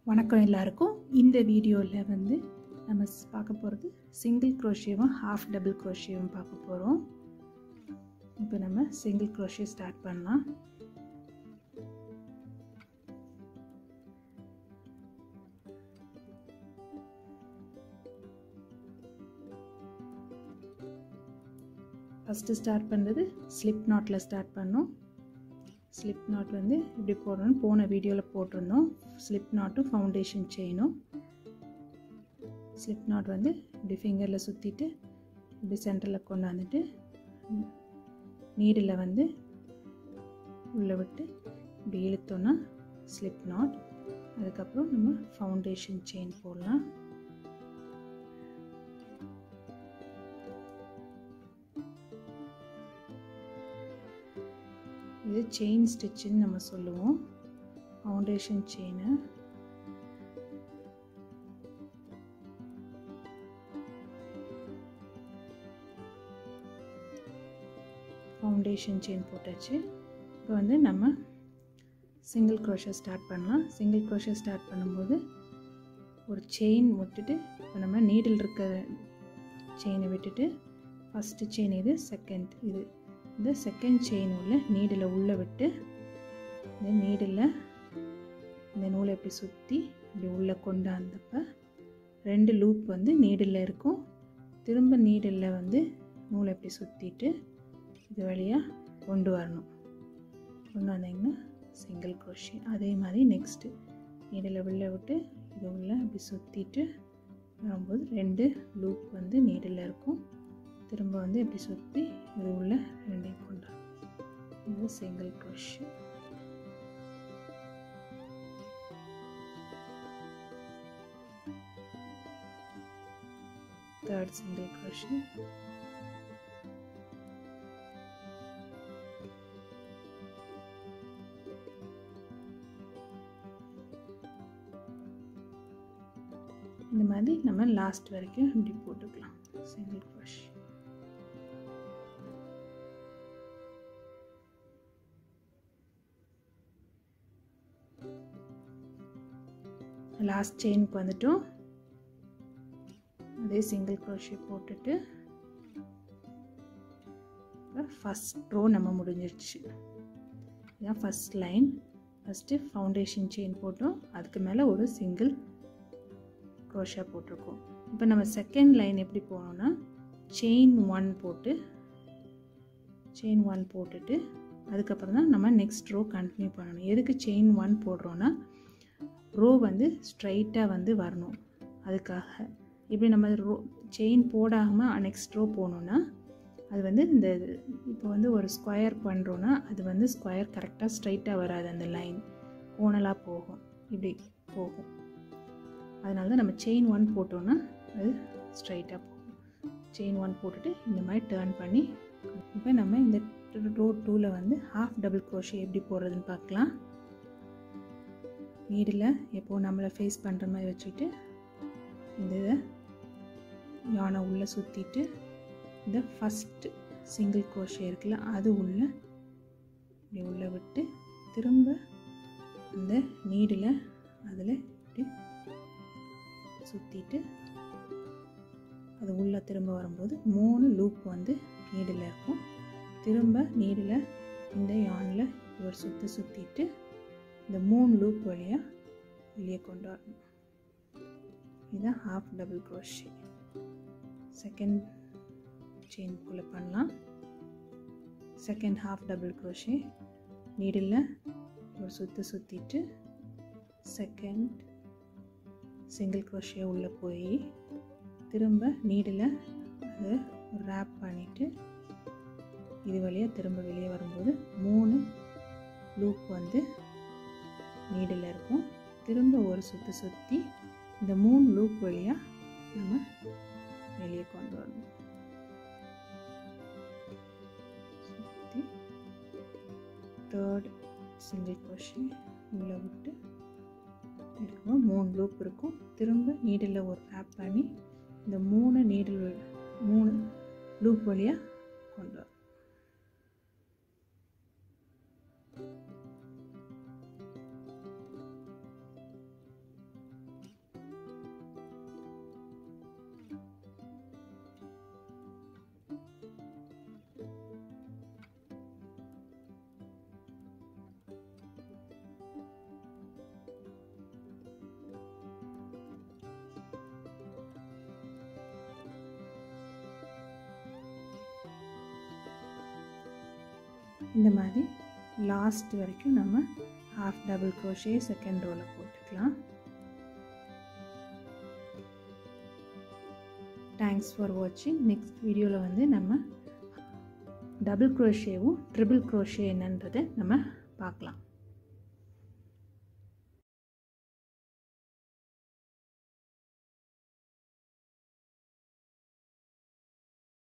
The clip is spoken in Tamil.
வணக்கம் எல்லாருக்கும் இந்த வீடியோவில் வந்து நம்ம ஸ் பார்க்க போகிறது சிங்கிள் க்ரோஷேவும் ஹாஃப் டபுள் க்ரோஷேவும் பார்க்க போகிறோம் இப்போ நம்ம சிங்கிள் க்ரோஷே ஸ்டார்ட் பண்ணலாம் ஃபஸ்ட்டு ஸ்டார்ட் பண்ணுறது ஸ்லிப் நாட்டில் ஸ்டார்ட் பண்ணோம் ஸ்லிப் நாட் வந்து இப்படி போடணும்னு போன வீடியோவில் போட்டிருந்தோம் ஸ்லிப் நாட்டும் ஃபவுண்டேஷன் செயினும் ஸ்லிப் நாட் வந்து இப்படி ஃபிங்கரில் சுற்றிட்டு இப்படி சென்டரில் கொண்டாந்துட்டு நீடில் வந்து உள்ளே விட்டு இப்படி இழுத்தோன்னா ஸ்லிப் நாட் அதுக்கப்புறம் நம்ம ஃபவுண்டேஷன் செயின் போடலாம் இது செயின் ஸ்டிச்சுன்னு நம்ம சொல்லுவோம் ஃபவுண்டேஷன் செயினு ஃபவுண்டேஷன் செயின் போட்டாச்சு இப்போ வந்து நம்ம சிங்கிள் க்ரோஷர் ஸ்டார்ட் பண்ணலாம் சிங்கிள் க்ரோஷர் ஸ்டார்ட் பண்ணும்போது ஒரு செயின் விட்டுட்டு இப்போ நம்ம நீடில் இருக்க செயினை விட்டுட்டு ஃபஸ்ட்டு செயின் இது செகண்ட் இது இந்த செகண்ட் செயின் உள்ள நீடில் உள்ளே விட்டு இந்த நீடில் இந்த நூலை இப்படி சுற்றி இப்படி உள்ளே கொண்டாந்தப்ப ரெண்டு லூப் வந்து நீடில் இருக்கும் திரும்ப நீடில் வந்து நூலை இப்படி சுற்றிட்டு இது வழியாக கொண்டு வரணும் கொண்டு வந்தீங்கன்னா சிங்கிள் க்ரோஷி அதே மாதிரி நெக்ஸ்ட்டு நீடில் உள்ளே விட்டு இது உள்ள இப்படி சுற்றிட்டு வரும்போது ரெண்டு லூப் வந்து நீடில் இருக்கும் திரும்ப வந்து இப்படி சுற்றி இது உள்ள ரெண்டையும் கொண்டாடும் இது single crochet third single crochet இந்த மாதிரி நம்ம லாஸ்ட் வரைக்கும் இப்படி போட்டுக்கலாம் சிங்கிள் க்ரோஷி லாஸ்ட் செயினுக்கு வந்துட்டோம் அதே சிங்கிள் க்ரோஷே போட்டுட்டு ஃபஸ்ட் ரோ நம்ம முடிஞ்சிருச்சு இதுதான் first line first foundation chain போட்டோம் அதுக்கு மேலே ஒரு சிங்கிள் க்ரோஷா போட்டிருக்கோம் இப்போ நம்ம செகண்ட் லைன் எப்படி போனோம்னா செயின் ஒன் போட்டு செயின் ஒன் போட்டுட்டு அதுக்கப்புறம் தான் நம்ம நெக்ஸ்ட் ரோ கண்டினியூ பண்ணணும் எதுக்கு செயின் ஒன் போடுறோன்னா ரோ வந்து ஸ்ட்ரைட்டாக வந்து வரணும் அதுக்காக இப்படி நம்ம ரோ செயின் போடாமல் நெக்ஸ்ட் ரோ போனோன்னா அது வந்து இந்த இப்போ வந்து ஒரு ஸ்கொயர் பண்ணுறோன்னா அது வந்து ஸ்கொயர் கரெக்டாக ஸ்ட்ரைட்டாக வராது அந்த லைன் கோணலாக போகும் இப்படி போகும் அதனால தான் நம்ம செயின் ஒன் போட்டோன்னா அது ஸ்ட்ரைட்டாக போகும் செயின் ஒன் போட்டுட்டு இந்த மாதிரி டேர்ன் பண்ணி இப்போ நம்ம இந்த ரோ டூவில் வந்து ஹாஃப் டபுள் க்ரோஷே எப்படி போடுறதுன்னு பார்க்கலாம் நீடில் எப்போது நம்மளை ஃபேஸ் பண்ணுற மாதிரி வச்சுட்டு இந்த இதை யானை உள்ளே சுற்றிட்டு இந்த ஃபஸ்ட்டு சிங்கிள் க்ரோஷே இருக்குல்ல அது உள்ளே இப்படி உள்ளே விட்டு திரும்ப அந்த நீடில் அதில் இப்படி சுற்றிட்டு அது உள்ளே திரும்ப வரும்போது மூணு லூப் வந்து நீடில் இருக்கும் திரும்ப நீடில் இந்த யானில் ஒரு சுற்றி சுற்றிட்டு இந்த மூணு லூப் வழியாக வெளியே கொண்டு வரணும் இதுதான் ஹாஃப் டபுள் க்ரோஷே செகண்ட் செயின்குள்ளே பண்ணலாம் second half double crochet needle ஒரு சுற்றி சுற்றிட்டு செகண்ட் சிங்கிள் க்ரோஷே உள்ளே போய் திரும்ப நீடில் அதை ரேப் பண்ணிவிட்டு இது வழியாக திரும்ப வெளியே வரும்போது மூணு லூப் வந்து நீடில் இருக்கும் திரும்ப ஒரு சுற்றி சுற்றி இந்த மூணு லூப் வழியாக நம்ம வெளியே கொண்டு வரணும் சுற்றி தேர்ட் சிங்கிள் க்ரோஷே உள்ளே விட்டு எடுக்கும்போது மூணு லூப் இருக்கும் திரும்ப நீடில் ஒரு ரேப் பண்ணி இந்த மூணு நீடில் மூணு லூப் வழியாக கொண்டு வரும் இந்த மாதிரி லாஸ்ட் வரைக்கும் நம்ம ஹாஃப் டபுள் க்ரோஷே செகண்ட் ரோவில் போட்டுக்கலாம் தேங்க்ஸ் ஃபார் வாட்சிங் நெக்ஸ்ட் வீடியோவில் வந்து நம்ம டபுள் க்ரோஷேவும் ட்ரிபிள் க்ரோஷே என்னன்றதை நம்ம பார்க்கலாம்